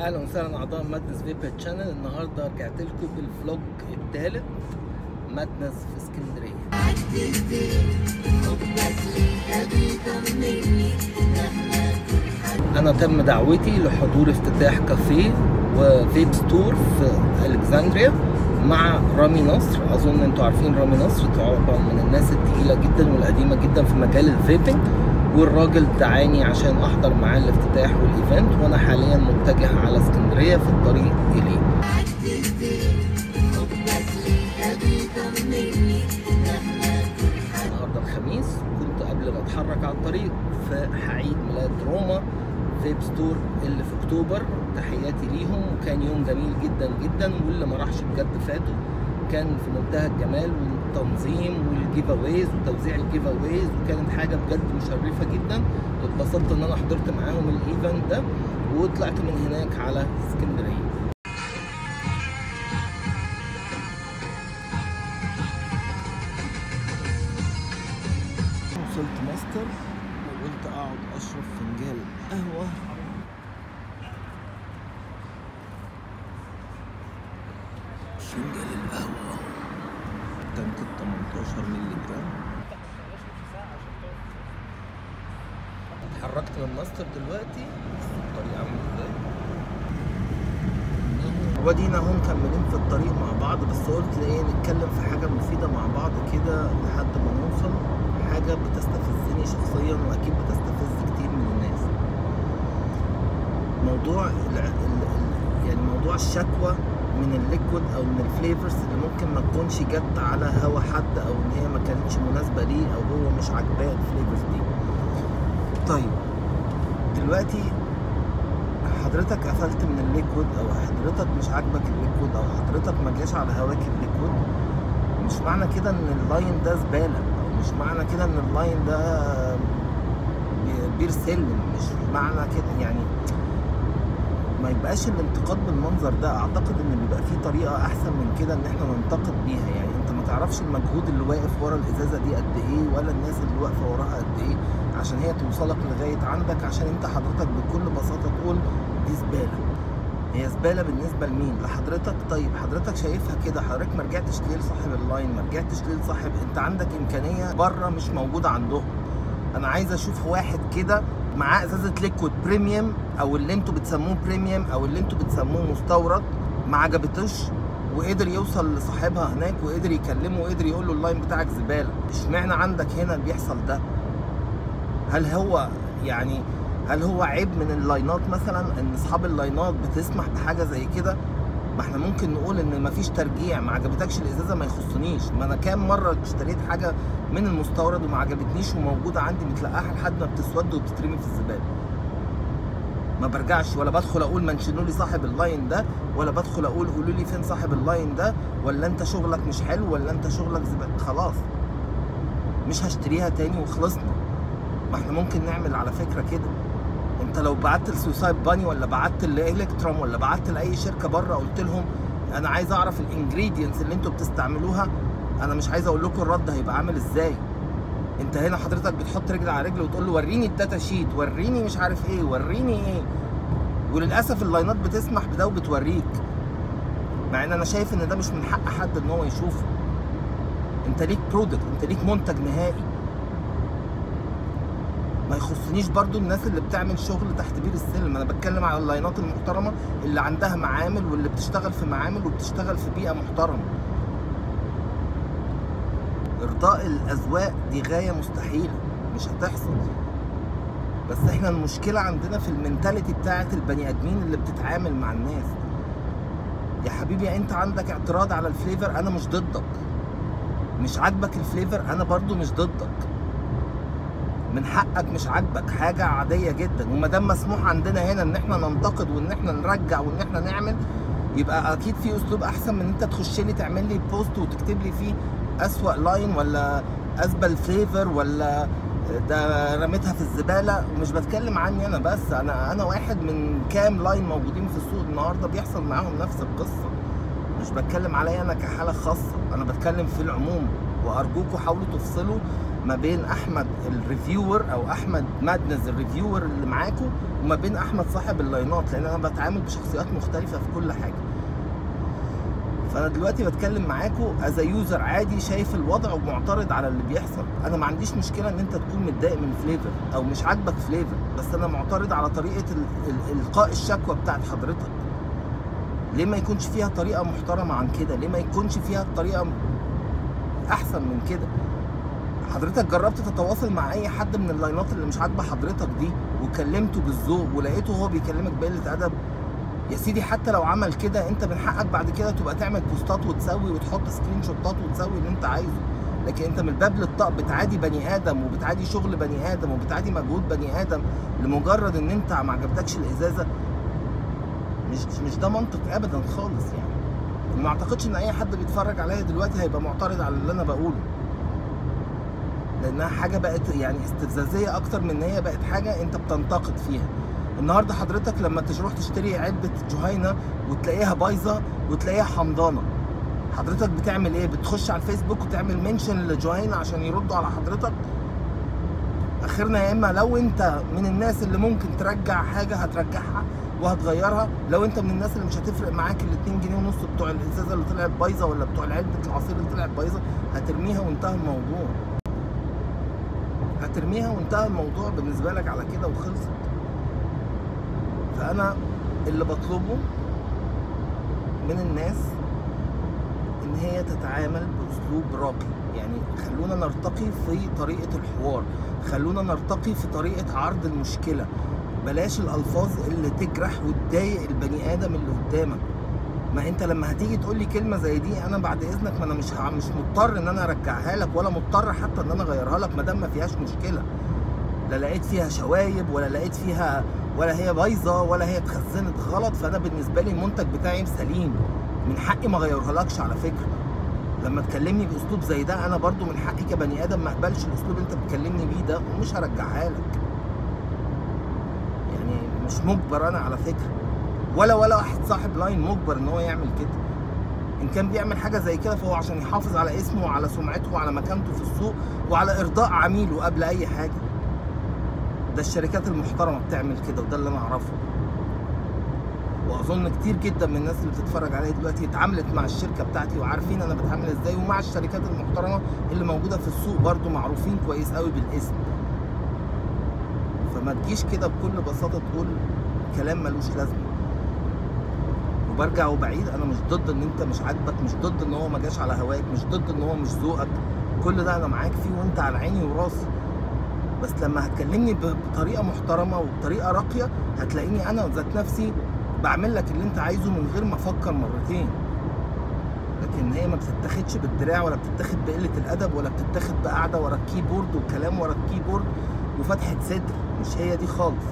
اهلا وسهلا اعضاء مادنس فيبر تشانل النهارده رجعت لكم بالفلوج الثالث مادنس في اسكندريه انا تم دعوتي لحضور افتتاح كافيه وفيب ستور في الكسندريا مع رامي نصر اظن انتوا عارفين رامي نصر طبعا من الناس التقيله جدا والقديمه جدا في مجال الفيبنج والراجل دعاني عشان احضر معاه الافتتاح والايفنت وانا حاليا متجه على اسكندريه في الطريق اليه النهارده الخميس كنت قبل ما اتحرك على الطريق فهعيد ميلاد روما فيب ستور اللي في اكتوبر تحياتي ليهم وكان يوم جميل جدا جدا واللي ما راحش بجد فاته كان في منتهى الجمال والتنظيم والجيف اويز وتوزيع الجيف اويز وكانت حاجه بجد مشرفه جدا اتبسطت ان انا حضرت معاهم الايفنت ده وطلعت من هناك على اسكندريه وصلت ماستر وقلت اقعد اشرب فنجان قهوه فنجان القهوه تنكة 18 مللي جرام اتحركت من ماستر دلوقتي الطريق عامل ازاي ودينا هم مكملين في الطريق مع بعض بس قلت ايه نتكلم في حاجه مفيده مع بعض كده لحد ما نوصل حاجه بتستفزني شخصيا واكيد بتستفز كتير من الناس موضوع ال ال ال يعني موضوع الشكوى من الليكويد او من الفليفرز اللي ممكن ما تكونش جت على هوا حد او ان هي ما كانتش مناسبه ليه او هو مش عاجباه الفليفرز دي طيب دلوقتي حضرتك قفلت من الليكويد او حضرتك مش عاجبك الليكويد او حضرتك ما جاش على هواك الليكويد مش معنى كده ان اللاين ده زباله او مش معنى كده ان اللاين ده بير سلم مش معنى كده يعني ما يبقاش الانتقاد بالمنظر ده اعتقد ان بيبقى في طريقه احسن من كده ان احنا ننتقد بيها يعني انت ما تعرفش المجهود اللي واقف ورا الازازه دي قد ايه ولا الناس اللي واقفه وراها قد ايه عشان هي توصلك لغايه عندك عشان انت حضرتك بكل بساطه تقول دي زباله هي زباله بالنسبه لمين لحضرتك طيب حضرتك شايفها كده حضرتك ما رجعتش ليه لصاحب اللاين ما رجعتش ليه لصاحب انت عندك امكانيه بره مش موجوده عندهم انا عايز اشوف واحد كده معاه ازازه ليكويد بريميوم او اللي انتوا بتسموه بريميوم او اللي انتوا بتسموه مستورد ما عجبتوش وقدر يوصل لصاحبها هناك وقدر يكلمه وقدر يقول له اللاين بتاعك زباله اشمعنى عندك هنا بيحصل ده هل هو يعني هل هو عيب من اللاينات مثلا ان اصحاب اللاينات بتسمح بحاجه زي كده ما احنا ممكن نقول ان مفيش ترجيع ما عجبتكش الازازه ما يخصنيش ما انا كام مره اشتريت حاجه من المستورد وما عجبتنيش وموجوده عندي متلقاها لحد ما بتسود وبتترمي في الزباله ما برجعش ولا بدخل اقول منشنوا لي صاحب اللاين ده ولا بدخل اقول قولوا لي فين صاحب اللاين ده ولا انت شغلك مش حلو ولا انت شغلك زباله خلاص مش هشتريها تاني وخلصنا ما احنا ممكن نعمل على فكره كده انت لو بعت لسوسايد باني ولا بعت لالكترام ولا بعت لاي شركه بره قلت لهم انا عايز اعرف الانجريدينتس اللي انتوا بتستعملوها انا مش عايز اقول لكم الرد هيبقى عامل ازاي انت هنا حضرتك بتحط رجل على رجل وتقول له وريني الداتا شيت وريني مش عارف ايه وريني ايه وللاسف اللاينات بتسمح بده وبتوريك مع ان انا شايف ان ده مش من حق حد ان هو يشوفه انت ليك برودكت انت ليك منتج نهائي ما يخصنيش برضو الناس اللي بتعمل شغل تحت بير السلم انا بتكلم على اللاينات المحترمه اللي عندها معامل واللي بتشتغل في معامل وبتشتغل في بيئه محترمه ارضاء الاذواق دي غايه مستحيله مش هتحصل بس احنا المشكله عندنا في المينتاليتي بتاعه البني ادمين اللي بتتعامل مع الناس يا حبيبي انت عندك اعتراض على الفليفر انا مش ضدك مش عاجبك الفليفر انا برضو مش ضدك من حقك مش عاجبك حاجه عاديه جدا وما دام مسموح عندنا هنا ان احنا ننتقد وان احنا نرجع وان احنا نعمل يبقى اكيد في اسلوب احسن من ان انت تخش لي تعمل لي بوست وتكتب لي فيه اسوأ لاين ولا ازبل فليفر ولا ده رميتها في الزباله ومش بتكلم عني انا بس انا انا واحد من كام لاين موجودين في السوق النهارده بيحصل معاهم نفس القصه مش بتكلم عليا انا كحاله خاصه انا بتكلم في العموم وارجوكوا حاولوا تفصلوا ما بين احمد الريفيور او احمد مادنز الريفيور اللي معاكم وما بين احمد صاحب اللاينات لان انا بتعامل بشخصيات مختلفه في كل حاجه فانا دلوقتي بتكلم معاكم از يوزر عادي شايف الوضع ومعترض على اللي بيحصل انا ما عنديش مشكله ان انت تكون متضايق من فليفر او مش عاجبك فليفر بس انا معترض على طريقه ال- ال- القاء الشكوى بتاعت حضرتك ليه ما يكونش فيها طريقه محترمه عن كده ليه ما يكونش فيها طريقه احسن من كده حضرتك جربت تتواصل مع اي حد من اللاينات اللي مش عاجبه حضرتك دي وكلمته بالذوق ولقيته هو بيكلمك بقله ادب يا سيدي حتى لو عمل كده انت من حقك بعد كده تبقى تعمل بوستات وتسوي وتحط سكرين شوتات وتسوي اللي انت عايزه لكن انت من الباب للطاق بتعادي بني ادم وبتعادي شغل بني ادم وبتعادي مجهود بني ادم لمجرد ان انت ما عجبتكش الازازه مش مش ده منطق ابدا خالص يعني ما اعتقدش ان اي حد بيتفرج عليا دلوقتي هيبقى معترض على اللي انا بقوله لانها حاجه بقت يعني استفزازيه اكتر من ان هي بقت حاجه انت بتنتقد فيها النهارده حضرتك لما تروح تشتري علبه جهينه وتلاقيها بايظه وتلاقيها حمضانه حضرتك بتعمل ايه بتخش على الفيسبوك وتعمل منشن لجهينه عشان يردوا على حضرتك اخرنا يا اما لو انت من الناس اللي ممكن ترجع حاجه هترجعها وهتغيرها لو انت من الناس اللي مش هتفرق معاك ال 2 جنيه ونص بتوع الازازه اللي طلعت بايظه ولا بتوع علبه العصير اللي طلعت بايظه هترميها وانتهى الموضوع هترميها وانتهى الموضوع بالنسبه لك على كده وخلصت فانا اللي بطلبه من الناس ان هي تتعامل باسلوب راقي يعني خلونا نرتقي في طريقه الحوار خلونا نرتقي في طريقه عرض المشكله بلاش الالفاظ اللي تجرح وتضايق البني ادم اللي قدامك ما انت لما هتيجي تقول لي كلمه زي دي انا بعد اذنك ما انا مش ه- مش مضطر ان انا ارجعها لك ولا مضطر حتى ان انا اغيرها لك ما دام ما فيهاش مشكله لا لقيت فيها شوايب ولا لقيت فيها ولا هي بايظه ولا هي اتخزنت غلط فانا بالنسبه لي المنتج بتاعي سليم من حقي ما اغيرها لكش على فكره لما تكلمني باسلوب زي ده انا برضو من حقي كبني ادم ما اقبلش الاسلوب اللي انت بتكلمني بيه ده ومش هرجعها لك يعني مش مجبر انا على فكره ولا ولا واحد صاحب لاين مجبر ان هو يعمل كده ان كان بيعمل حاجه زي كده فهو عشان يحافظ على اسمه وعلى سمعته وعلى مكانته في السوق وعلى ارضاء عميله قبل اي حاجه ده الشركات المحترمه بتعمل كده وده اللي انا اعرفه واظن كتير جدا من الناس اللي بتتفرج عليا دلوقتي اتعاملت مع الشركه بتاعتي وعارفين انا بتعامل ازاي ومع الشركات المحترمه اللي موجوده في السوق برضو معروفين كويس قوي بالاسم فما تجيش كده بكل بساطه تقول كلام ملوش لازمه وبرجع وبعيد انا مش ضد ان انت مش عاجبك مش ضد ان هو ما جاش على هواك مش ضد ان هو مش ذوقك كل ده انا معاك فيه وانت على عيني وراسي بس لما هتكلمني ب- بطريقه محترمه وبطريقه راقيه هتلاقيني انا ذات نفسي بعمل لك اللي انت عايزه من غير ما افكر مرتين لكن هي ما بتتاخدش بالدراع ولا بتتاخد بقله الادب ولا بتتاخد بقعده ورا الكيبورد وكلام ورا الكيبورد وفتحه صدر مش هي دي خالص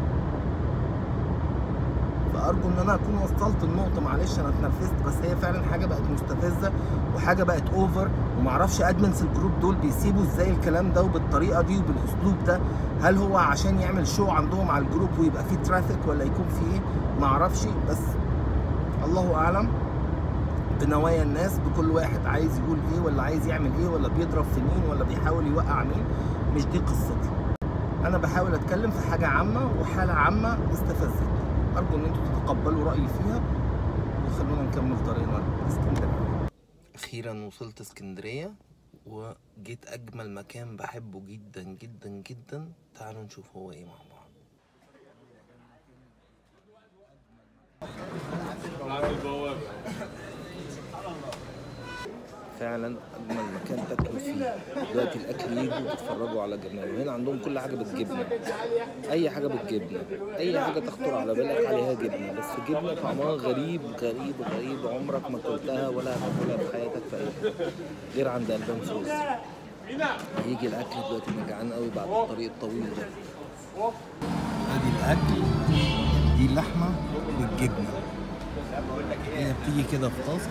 فارجو ان انا اكون وصلت النقطه معلش انا اتنرفزت بس هي فعلا حاجه بقت مستفزه وحاجه بقت اوفر ومعرفش ادمنس الجروب دول بيسيبوا ازاي الكلام ده وبالطريقه دي وبالاسلوب ده هل هو عشان يعمل شو عندهم على الجروب ويبقى فيه ترافيك ولا يكون فيه ايه معرفش بس الله اعلم بنوايا الناس بكل واحد عايز يقول ايه ولا عايز يعمل ايه ولا بيضرب في مين ولا بيحاول يوقع مين مش دي قصتي انا بحاول اتكلم في حاجه عامه وحاله عامه استفزتني ارجو ان انتوا تتقبلوا رايي فيها وخلونا نكمل طريقنا اسكندريه اخيرا وصلت اسكندريه وجيت اجمل مكان بحبه جدا جدا جدا تعالوا نشوف هو ايه مع بعض فعلا اجمل مكان تاكلوا فيه دلوقتي الاكل يجوا تتفرجوا على جمال وهنا عندهم كل حاجه بالجبنه اي حاجه بالجبنه اي حاجه تخطر على بالك عليها جبنه بس جبنه طعمها غريب غريب غريب عمرك ما اكلتها ولا هتاكلها في حياتك في اي حته غير عند البان سوس هيجي الاكل دلوقتي انا جعان قوي بعد الطريق الطويل ده ادي الاكل دي اللحمه بالجبنه هي بتيجي كده في طاسه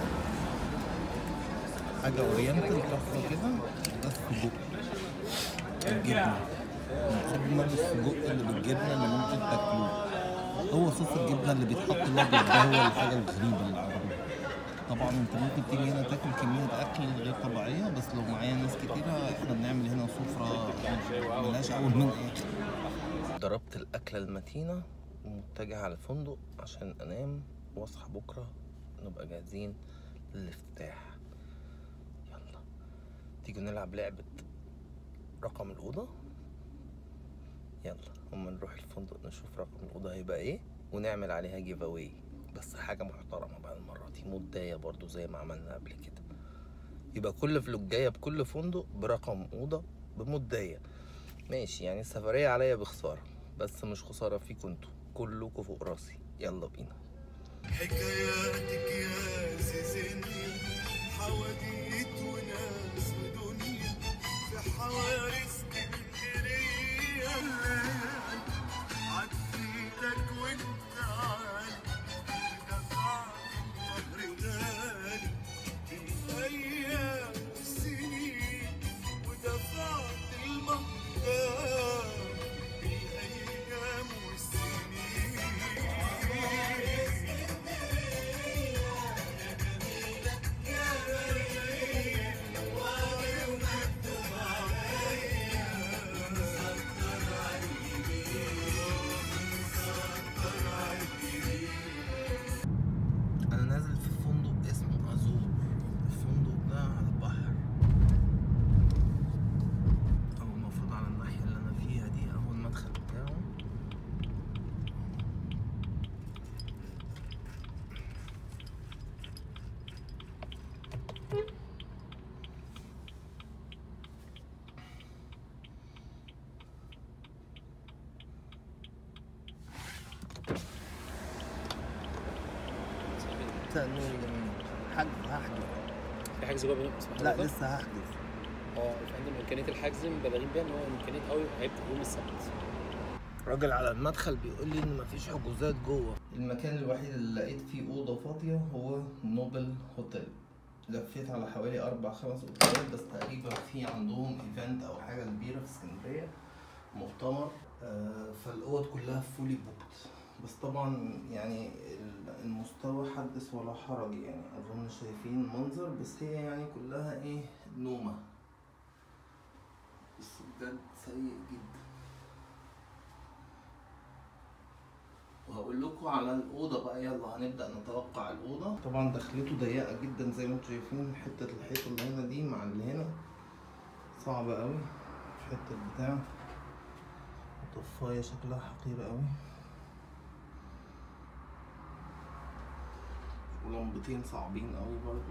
حاجه اورينتال تحفه كده ده السجق الجبنه من اجمل السجق اللي بالجبنه اللي ممكن تاكلوه هو صوص الجبنه اللي بيتحط الابيض ده هو الحاجه الغريبه اللي عملوها طبعا انت ممكن تيجي هنا تاكل كميه اكل غير طبيعيه بس لو معايا ناس كتيره احنا بنعمل هنا سفره ملهاش اول من اخر ضربت الاكله المتينه ومتجه على الفندق عشان انام واصحى بكره نبقى جاهزين للافتتاح يلا تيجوا نلعب لعبه رقم الاوضه يلا هما نروح الفندق نشوف رقم الاوضه هيبقى ايه ونعمل عليها جيف اواي بس حاجه محترمه بقى المره دي مدايه برضو زي ما عملنا قبل كده يبقى كل فلوجايه بكل فندق برقم اوضه بمدايه ماشي يعني السفريه عليا بخساره بس مش خساره فيكم انتوا كلكم فوق راسي يلا بينا حكاياتك يا زيزينيا حواديت وناس ودنيا في حواري اسكندرية عديتك وانت عالي دفعت الظهر غالي بالأيام والسنين ودفعت المقدار بالأيام والسنين انا نازل في فندق اسمه ازور الفندق ده على البحر او المفروض على الناحيه اللي انا فيها دي اهو المدخل بتاعه تأمين جميل حجز هحجز في حجز جوه مسموح لا لك؟ لسه هحجز اه يا فندم امكانيه الحجز مبالغين بيها ان هو امكانيه قوي هيبقى يوم السبت راجل على المدخل بيقول لي ان مفيش حجوزات جوه المكان الوحيد اللي لقيت فيه اوضه فاضيه هو نوبل هوتيل لفيت على حوالي اربع خمس اوتيلات بس تقريبا في عندهم ايفنت او حاجه كبيره في اسكندريه مؤتمر آه، فالاوض كلها فولي بوكت بس طبعا يعني ال- المستوى حدث ولا حرج يعني اظن شايفين المنظر بس هي يعني كلها ايه نومه بس بجد سيء جدا وهقول لكم على الاوضه بقى يلا هنبدا نتوقع الاوضه طبعا دخلته ضيقه جدا زي ما انتم شايفين حته الحيطه اللي هنا دي مع اللي هنا صعبه قوي في حته البتاع طفايه شكلها حقير قوي ولمبتين صعبين قوي برضو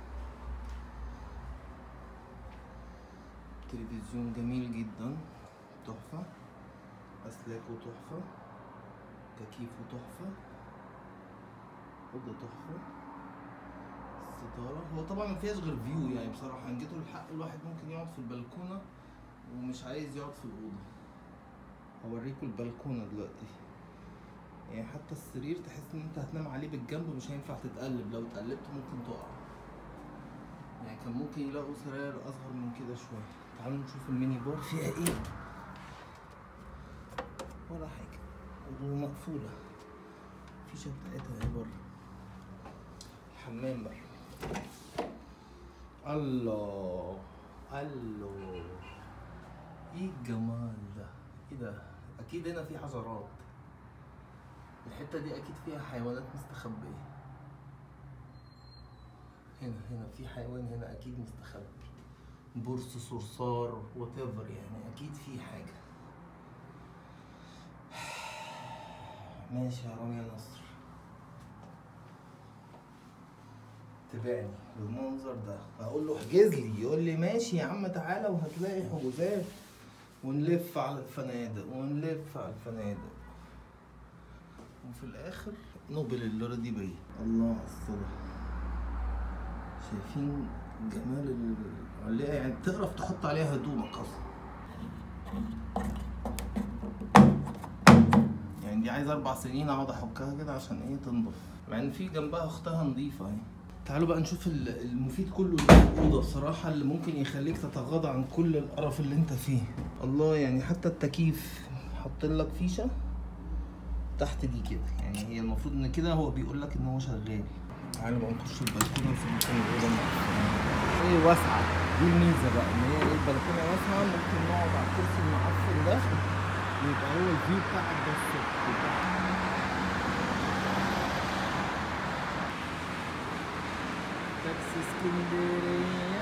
تلفزيون جميل جدا تحفه اسلاكه تحفه تكييفه تحفة أوضة تحفة الستارة هو طبعا مفيهاش غير فيو يعني بصراحة إن جيتوا الحق الواحد ممكن يقعد في البلكونة ومش عايز يقعد في الأوضة هوريكم البلكونة دلوقتي يعني حتى السرير تحس إن أنت هتنام عليه بالجنب مش هينفع تتقلب لو اتقلبت ممكن تقع يعني كان ممكن يلاقوا سراير أصغر من كده شوية تعالوا نشوف الميني بار فيها إيه ولا حاجة ومقفولة الفيشة بتاعتها اهي بره الحمام بقى الله الله ايه الجمال ده ايه ده اكيد هنا في حشرات الحتة دي اكيد فيها حيوانات مستخبية هنا هنا في حيوان هنا اكيد مستخبي برص صرصار وات يعني اكيد في حاجه ماشي يا رامي يا نصر تبعني بالمنظر ده اقول له احجز لي يقول لي ماشي يا عم تعالى وهتلاقي حجوزات ونلف على الفنادق ونلف على الفنادق وفي الاخر نوبل اللي راضي بيا الله على الصدى شايفين جمال العليقه يعني تعرف تحط عليها هدومك اصلا يعني دي عايزه اربع سنين اقعد احكها كده عشان ايه تنضف مع ان في جنبها اختها نظيفه اهي تعالوا بقى نشوف ال- المفيد كله اللي في الاوضه بصراحه اللي ممكن يخليك تتغاضى عن كل القرف اللي انت فيه الله يعني حتى التكييف حاطين لك فيشه تحت دي كده يعني هي المفروض ان كده هو بيقول لك ان هو شغال تعالى بقى نخش البلكونه في ممكن الاوضه المقفولة. ايه واسعه دي الميزه بقى ان هي ايه البلكونه واسعه ممكن نقعد على الكرسي المعفن ده ويبقى هو الفيو بتاعك ده الصبح بتاعك. تاكسي اسكندريه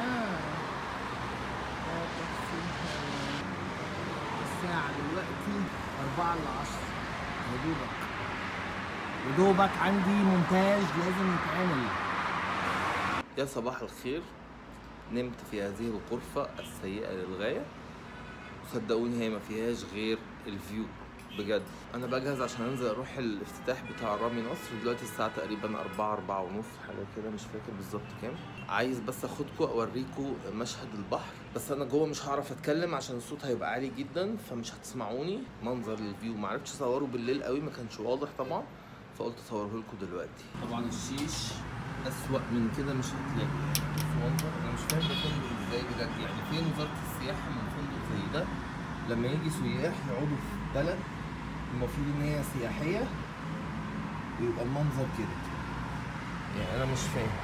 آه، تاكسي حلوة. الساعة دلوقتي أربعة إلا عشرة يا دوبك يا دوبك عندي مونتاج لازم يتعمل يا صباح الخير نمت في هذه الغرفة السيئة للغاية صدقوني هي ما فيهاش غير الفيو بجد انا بجهز عشان انزل اروح الافتتاح بتاع رامي نصر دلوقتي الساعه تقريبا أربعة أربعة ونص حاجه كده مش فاكر بالظبط كام عايز بس اخدكم اوريكم مشهد البحر بس انا جوه مش هعرف اتكلم عشان الصوت هيبقى عالي جدا فمش هتسمعوني منظر الفيو معرفتش اصوره بالليل قوي ما كانش واضح طبعا فقلت اصوره لكم دلوقتي طبعا الشيش اسوأ من كده مش هتلاقي بس منظر انا مش فاهم ده فندق ازاي بجد يعني فين وزاره السياحه من فندق زي ده لما يجي سياح يقعدوا في بلد المفروض ان هي سياحيه ويبقى المنظر كده يعني انا مش فاهم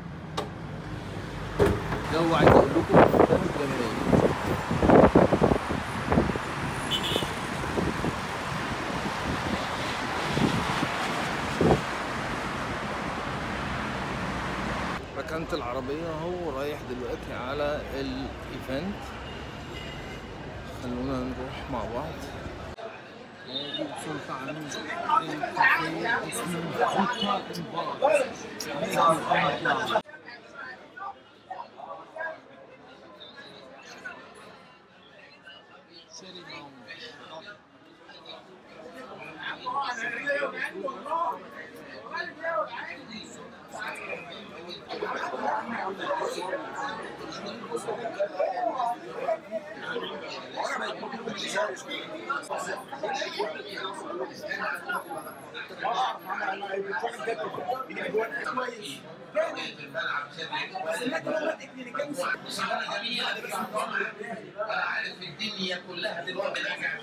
جو عايز اقول لكم منتهى الجمال ركنت العربية اهو رايح دلوقتي على الايفنت خلونا نروح مع بعض دي بصرف عن الكافيه اسمه هوكا بار عارف الدنيا كلها دلوقتي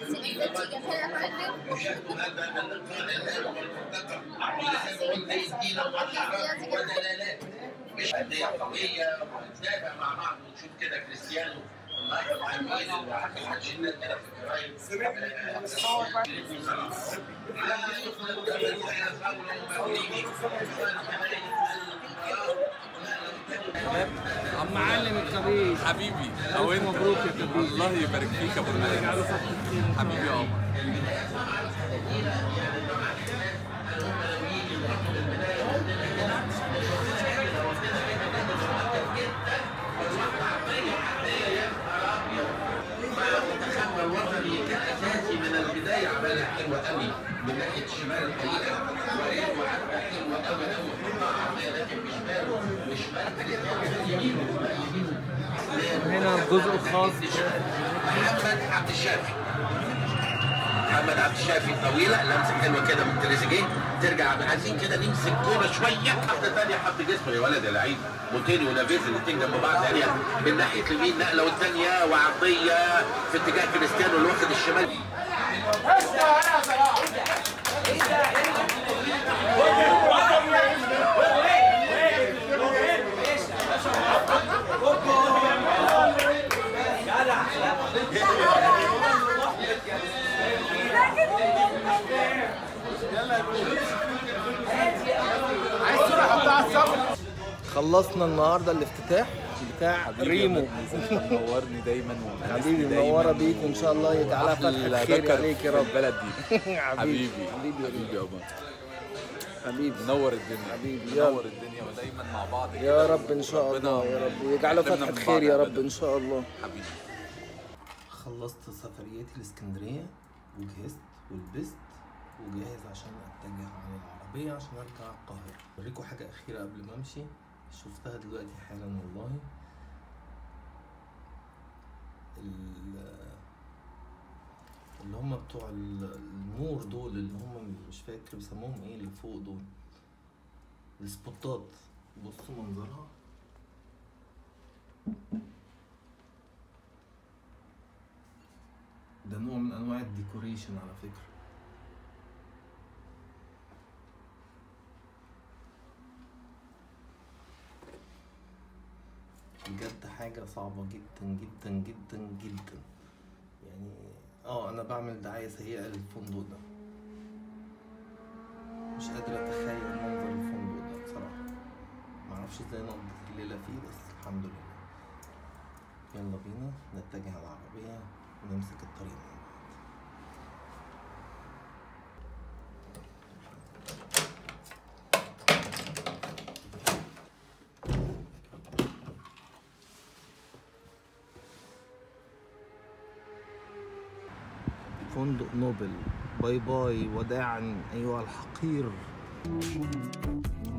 ودلالات مش أندية قوية ونتابع مع بعض ونشوف كده كريستيانو الله يرحمه الجميل وحاجات جدا كده في عم معلم الخبيث حبيبي او انت مبروك يا كبير. الله يبارك فيك يا ابو الملك حبيبي يا قمر المنتخب الوطني كأساسي من البداية عملها حلوة قوي من ناحية الشمال الحقيقة وإيه وعارفة حلوة قوي قوي حطها عرضية لكن بشماله وشمال حاجات يمينه يمينه هنا الجزء الخاص محمد عبد الشافي محمد عبد الشافي طويله لمسه حلوه كده من تريزيجيه ترجع عايزين كده نمسك كوره شويه واحده ثانيه حط جسمه يا ولد يا لعيب مونتينيو ونافيز الاثنين جنب بعض ثانيه من ناحيه اليمين نقله والثانيه وعرضيه في اتجاه كريستيانو اللي واخد الشمال خلصنا النهارده الافتتاح بتاع ريمو منورني دايما حبيبي منوره بيك وان شاء الله يجعلها فتحه خير عليك يا رب البلد دي حبيبي حبيبي حبيبي يا حبيبي ريمو. يا قمر حبيبي منور الدنيا حبيبي، يلا. منور الدنيا ودايما مع بعض يا كده. رب ان شاء ربنا الله يا رب ويجعله يكرمنا فتحه من خير بعض يا رب أبداً. ان شاء الله حبيبي خلصت سفرياتي الاسكندريه وجهزت ولبست وجاهز عشان اتجه على العربيه عشان ارجع القاهره اوريكم حاجه اخيره قبل ما امشي شفتها دلوقتي حالا والله ال- اللي هم بتوع ال- النور دول اللي هم مش فاكر بيسموهم ايه اللي فوق دول السبوتات بصوا منظرها ده نوع من انواع الديكوريشن على فكره بجد حاجة صعبة جدا جدا جدا جدا يعني اه انا بعمل دعاية سيئة للفندق ده مش قادر اتخيل منظر الفندق ده بصراحة معرفش ازاي نقضي الليلة فيه بس الحمد لله يلا بينا نتجه على العربية ونمسك الطريق مع بعض فندق نوبل باي باي وداعا أيها الحقير